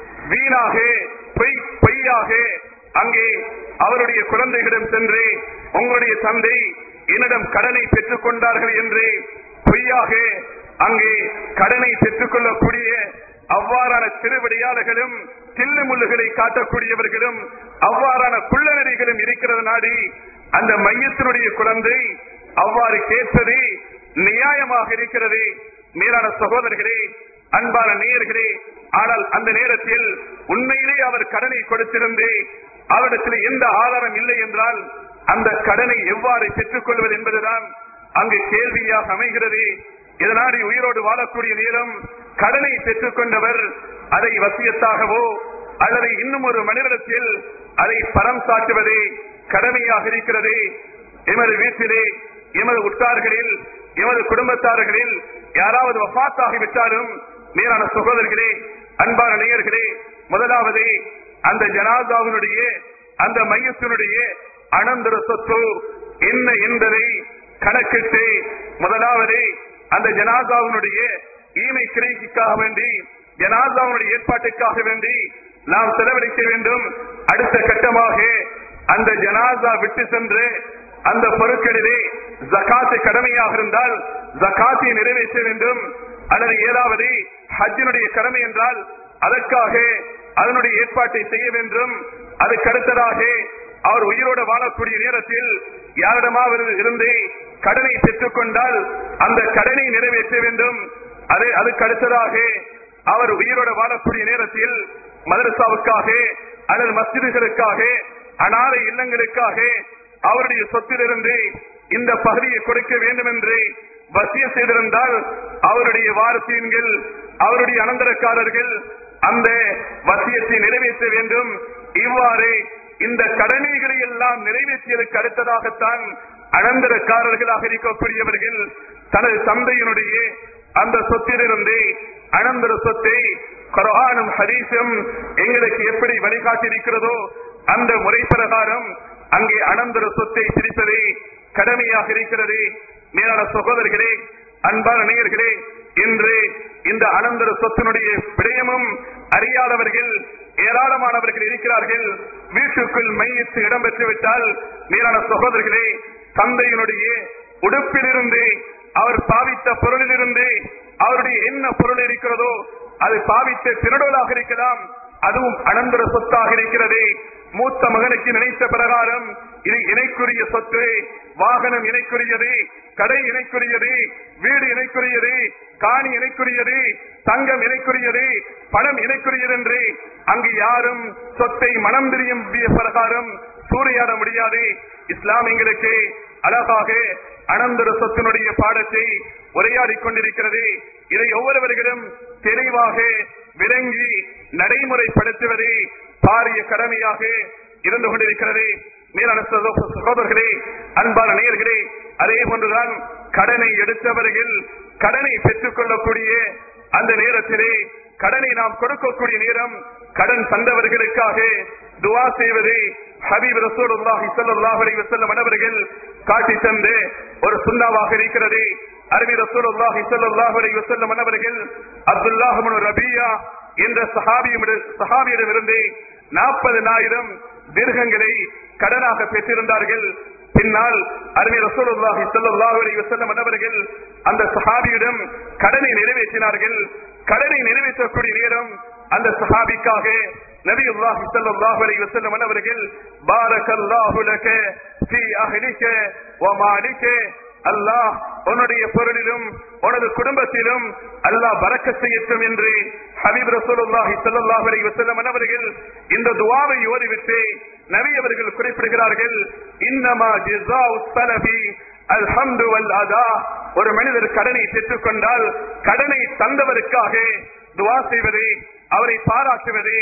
வீணாக பொய் பொய்யாக அங்கே அவருடைய குழந்தைகளிடம் சென்று உங்களுடைய தந்தை என்னிடம் கடனை பெற்றுக் கொண்டார்கள் என்று பொய்யாக அங்கே கடனை பெற்றுக் கொள்ளக்கூடிய அவ்வாறான திருவிடையாளர்களும் தில்லு முள்ளுகளை காட்டக்கூடியவர்களும் அவ்வாறான குள்ளநெறிகளும் இருக்கிறது நாடி அந்த மையத்தினுடைய குழந்தை அவ்வாறு கேட்பது நியாயமாக இருக்கிறது மேலான சகோதரர்களே அன்பான நேயர்களே ஆனால் அந்த நேரத்தில் உண்மையிலே அவர் கடனை கொடுத்திருந்து அவரிடத்தில் எந்த ஆதாரம் இல்லை என்றால் அந்த கடனை எவ்வாறு பெற்றுக் கொள்வது என்பதுதான் அங்கு கேள்வியாக அமைகிறது இதனாடி உயிரோடு வாழக்கூடிய நேரம் கடனை பெற்றுக் கொண்டவர் அதை வசியத்தாகவோ அல்லது இன்னும் ஒரு மனிதத்தில் அதை பரம் சாட்டுவதே கடமையாக இருக்கிறது எமது வீட்டிலே எமது உற்றார்களில் எமது குடும்பத்தார்களில் யாராவது வபாத்தாகிவிட்டாலும் மேலான சகோதரர்களே அன்பான நேயர்களே முதலாவது அந்த ஜனாதாவினுடைய அந்த மையத்தினுடைய அனந்தர சொத்து என்ன என்பதை கணக்கிட்டு முதலாவது அந்த ஜனாதாவினுடைய ஈமை கிரைக்காக வேண்டி ஜனாதாவுடைய ஏற்பாட்டுக்காக வேண்டி நாம் செலவழிக்க வேண்டும் அடுத்த கட்டமாக அந்த ஜனாதா விட்டு சென்று அந்த பொருட்களிலே ஜகாத்து கடமையாக இருந்தால் ஜகாத்தை நிறைவேற்ற வேண்டும் அல்லது ஏதாவது ஹஜ்ஜினுடைய கடமை என்றால் அதற்காக அதனுடைய ஏற்பாட்டை செய்ய வேண்டும் அதுக்கு அடுத்ததாக அவர் உயிரோடு வாழக்கூடிய நேரத்தில் யாரிடமாவது இருந்து கடனை பெற்றுக் கொண்டால் அந்த கடனை நிறைவேற்ற வேண்டும் அது அதுக்கு அடுத்ததாக அவர் உயிரோடு வாழக்கூடிய நேரத்தில் மதரசாவுக்காக அல்லது மஸ்ஜிதுகளுக்காக அனாதை இல்லங்களுக்காக அவருடைய சொத்திலிருந்து இந்த பகுதியை கொடுக்க வேண்டும் என்று வசிய செய்திருந்தால் அவருடைய வாரசீன்கள் அவருடைய அனந்தரக்காரர்கள் அந்த வசியத்தை நிறைவேற்ற வேண்டும் இவ்வாறு இந்த கடமைகளை எல்லாம் நிறைவேற்றியதற்கு அடுத்ததாகத்தான் அனந்தரக்காரர்களாக இருக்கக்கூடியவர்கள் தனது தந்தையினுடைய அந்த சொத்திலிருந்து அனந்தர சொத்தை குரானும் ஹதீஸும் எங்களுக்கு எப்படி வழிகாட்டியிருக்கிறதோ அந்த முறை பிரகாரம் அங்கே அனந்தர சொத்தை பிரிப்பதே கடமையாக இருக்கிறது மேலான சகோதரர்களே அன்பான நேயர்களே இன்று இந்த அனந்தர சொத்தினுடைய விடயமும் அறியாதவர்கள் ஏராளமானவர்கள் இருக்கிறார்கள் வீட்டுக்குள் மையத்து இடம்பெற்று விட்டால் மேலான சகோதரர்களே தந்தையினுடைய உடுப்பிலிருந்து அவர் பாவித்த பொருளிலிருந்து அவருடைய என்ன பொருள் இருக்கிறதோ அது பாவித்த திருடலாக இருக்கலாம் அதுவும் அனந்தர சொத்தாக இருக்கிறது மூத்த மகனுக்கு நினைத்த பிரகாரம் இது இணைக்குரிய சொத்து வாகனம் இணைக்குரியது கடை இணைக்குரியது வீடு இணைக்குரியது காணி இணைக்குரியது தங்கம் இணைக்குரியது பணம் இணைக்குரியது என்று அங்கு யாரும் சொத்தை மனம் தெரியும் பிரகாரம் சூறையாட முடியாது இஸ்லாம் எங்களுக்கு அழகாக அனந்தர சொத்தினுடைய பாடத்தை உரையாடிக் கொண்டிருக்கிறது இதை ஒவ்வொருவர்களும் தெளிவாக விளங்கி நடைமுறைப்படுத்துவது பாரிய கடமையாக இருந்து கொண்டிருக்கிறது மேலான சகோ- சகோதரர்களே அன்பான நேயர்களே அதே போன்றுதான் கடனை எடுத்தவர்கள் கடனை பெற்றுக் கொள்ளக்கூடிய அந்த நேரத்திலே கடனை நாம் கொடுக்கக்கூடிய நேரம் கடன் தந்தவர்களுக்காக துவா செய்வது ஹபீப் ரசூலுல்லாஹி ஸல்லல்லாஹு அலைஹி வஸல்லம் அவர்கள் காட்டி தந்த ஒரு சுண்ணாவாக இருக்கிறது அருமை ரசூலுல்லாஹி ஸல்லல்லாஹு அலைஹி வஸல்லம் அவர்கள் அப்துல்லாஹ் இப்னு ரபியா என்ற சஹாபியிடம் சஹாபியிடமிருந்து நாற்பதனாயிரம் தீர்க்கங்களை கடனாக பெற்றிருந்தார்கள் பின்னால் அருமை ரசூலுல்லாஹி ஸல்லல்லாஹு அலைஹி வஸல்லம் அவர்கள் அந்த சஹாபியிடம் கடனை நிறைவேற்றினார்கள் கடனை நிறைவேற்றக்கூடிய நேரம் அந்த சஹாபிக்காக நபியுல்லாஹி ஸல்லல்லாஹு அலைஹி வஸல்லம் அவர்கள் பாரக்கல்லாஹு லக ஃபீ அஹ்லிக வ மாலிக அல்லாஹ் உன்னுடைய பொருளிலும் உனது குடும்பத்திலும் அல்லாஹ் பறக்க செய்யட்டும் என்று ஹபீப் ரசூலுல்லாஹி ஸல்லல்லாஹு அலைஹி வஸல்லம் அவர்கள் இந்த துஆவை ஓதிவிட்டு நபி அவர்கள் குறிப்பிடுகிறார்கள் இன்னமா ஜஸாஉ ஸலபி அல்ஹம்து வல் அதா ஒரு மனிதர் கடனை பெற்றுக் கொண்டால் கடனை தந்தவருக்காக துவா செய்வது அவரை பாராட்டுவது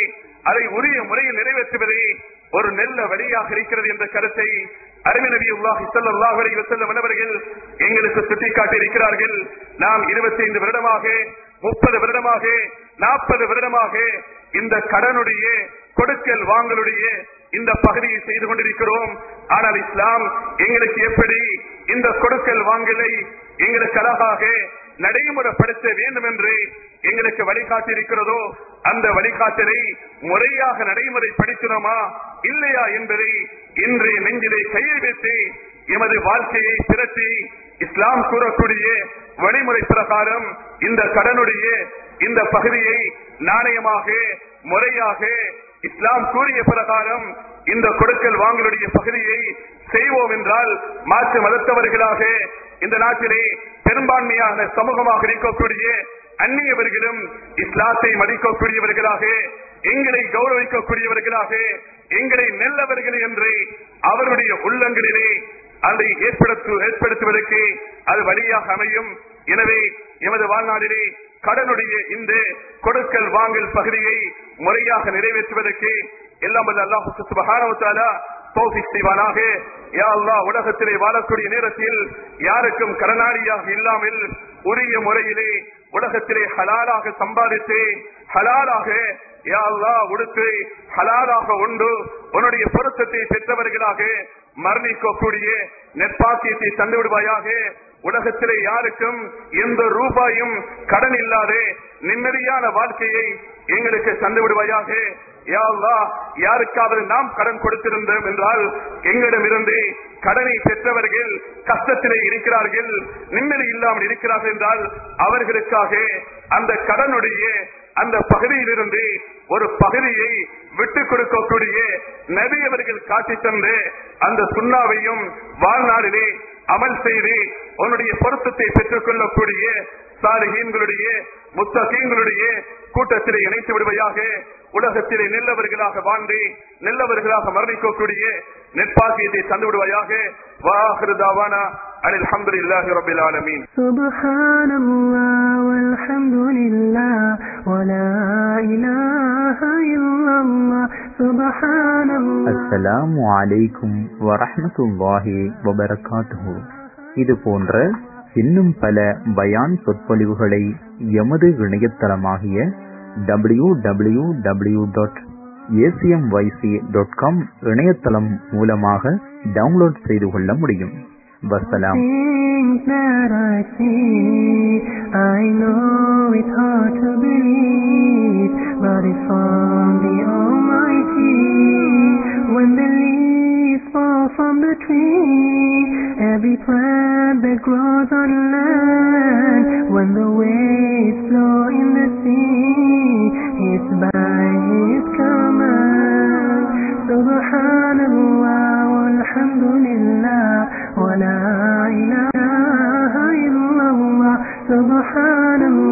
அதை உரிய முறையில் நிறைவேற்றுவதே ஒரு நல்ல வழியாக இருக்கிறது என்ற கருத்தை அருமை நபி உல்லாஹி ஸல்லல்லாஹு அலைஹி வஸல்லம் அவர்கள் எங்களுக்கு சுட்டிக்காட்டி இருக்கிறார்கள் நாம் 25 வருடமாக முப்பது வருடமாக நாற்பது வருடமாக இந்த கடனுடைய கொடுக்கல் வாங்கலுடைய இந்த பகுதியை செய்து கொண்டிருக்கிறோம் ஆனால் இஸ்லாம் எங்களுக்கு எப்படி இந்த கொடுக்கல் வாங்கலை எங்களுக்கு அழகாக நடைமுறைப்படுத்த வேண்டும் என்று எங்களுக்கு வழிகாட்டி இருக்கிறதோ அந்த வழிகாட்டலை முறையாக நடைமுறைப்படுத்தினோமா இல்லையா என்பதை இன்றைய நெஞ்சிலே கையை வைத்து எமது வாழ்க்கையை திரட்டி இஸ்லாம் கூறக்கூடிய வழிமுறை பிரகாரம் இந்த கடனுடைய இந்த பகுதியை நாணயமாக முறையாக இஸ்லாம் கூறிய பிரகாரம் இந்த கொடுக்கல் வாங்கலுடைய பகுதியை செய்வோம் என்றால் மாற்று மதத்தவர்களாக இந்த நாட்டிலே பெரும்பான்மையான சமூகமாக இருக்கக்கூடிய அந்நியவர்களும் இஸ்லாத்தை மதிக்கக்கூடியவர்களாக எங்களை கௌரவிக்கக்கூடியவர்களாக எங்களை நல்லவர்கள் என்று அவருடைய உள்ளங்களிலே அதை ஏற்படுத்து ஏற்படுத்துவதற்கு அது வழியாக அமையும் எனவே எமது வாழ்நாளிலே கடனுடைய இந்த கொடுக்கல் வாங்கல் பகுதியை முறையாக நிறைவேற்றுவதற்கு எல்லாம் வல்ல அல்லாஹ் சுப்ஹானஹு வ தஆலா தௌஃபீக் செய்வானாக யா அல்லாஹ் உலகத்திலே வாழக்கூடிய நேரத்தில் யாருக்கும் கடனாளியாக இல்லாமல் உரிய முறையிலே உலகத்திலே ஹலாலாக சம்பாதித்து ஹலாலாக யா அல்லாஹ் உடுத்து ஹலாலாக உண்டு உன்னுடைய பொருத்தத்தை பெற்றவர்களாக மரணிக்கக்கூடிய நெற்பாக்கியத்தை தந்து விடுவாயாக உலகத்திலே யாருக்கும் எந்த ரூபாயும் கடன் இல்லாத நிம்மதியான வாழ்க்கையை எங்களுக்கு தந்து விடுவாயாக யா அல்லாஹ், யாருக்காவது நாம் கடன் கொடுத்திருந்தோம் என்றால் எங்களிடமிருந்து கடனை பெற்றவர்கள் கஷ்டத்திலே இருக்கிறார்கள் நிம்மதி இல்லாமல் இருக்கிறார்கள் என்றால் அவர்களுக்காக அந்த கடனுடைய அந்த பகுதியிலிருந்து ஒரு பகுதியை விட்டுக் கொடுக்கக்கூடிய நபி அவர்கள் காட்டி தந்து அந்த சுண்ணாவையும் வாழ்நாளிலே அமல் செய்து உன்னுடைய பொருத்தத்தை பெற்றுக் கொள்ளக்கூடிய சாலிஹீன்களுடைய முத்தகீன்களுடைய கூட்டத்திலே இணைத்து விடுவையாக உலகத்திலே நல்லவர்களாக வாழ்ந்து நல்லவர்களாக மரணிக்கக்கூடிய நெற்பாக்கியத்தை தந்து விடுவாயாக வாஹிருதாவானா அனில் அல்ஹம்துலில்லாஹி ரப்பில் ஆலமீன் سبحان الله والحمد لله ولا إله إلا الله سبحان الله அஸ்ஸலாமு அலைக்கும் வரஹ்மத்துல்லாஹி வபரகாத்துஹு இது போன்ற இன்னும் பல பயான் சொற்பொழிவுகளை எமது இணையதளமாகிய W W W dot ACMYC dot com இணையதளம் மூலமாக டவுன்லோட் செய்து கொள்ள முடியும் வசலாம் Things that I see, I know it's hard to believe, but it's from the Almighty. When the leaves fall from the tree, every plant that grows on land, when the waves flow in the sea, it's by His command. Subhanallah walhamdulillah wa la ilaha illallah. Subhanallah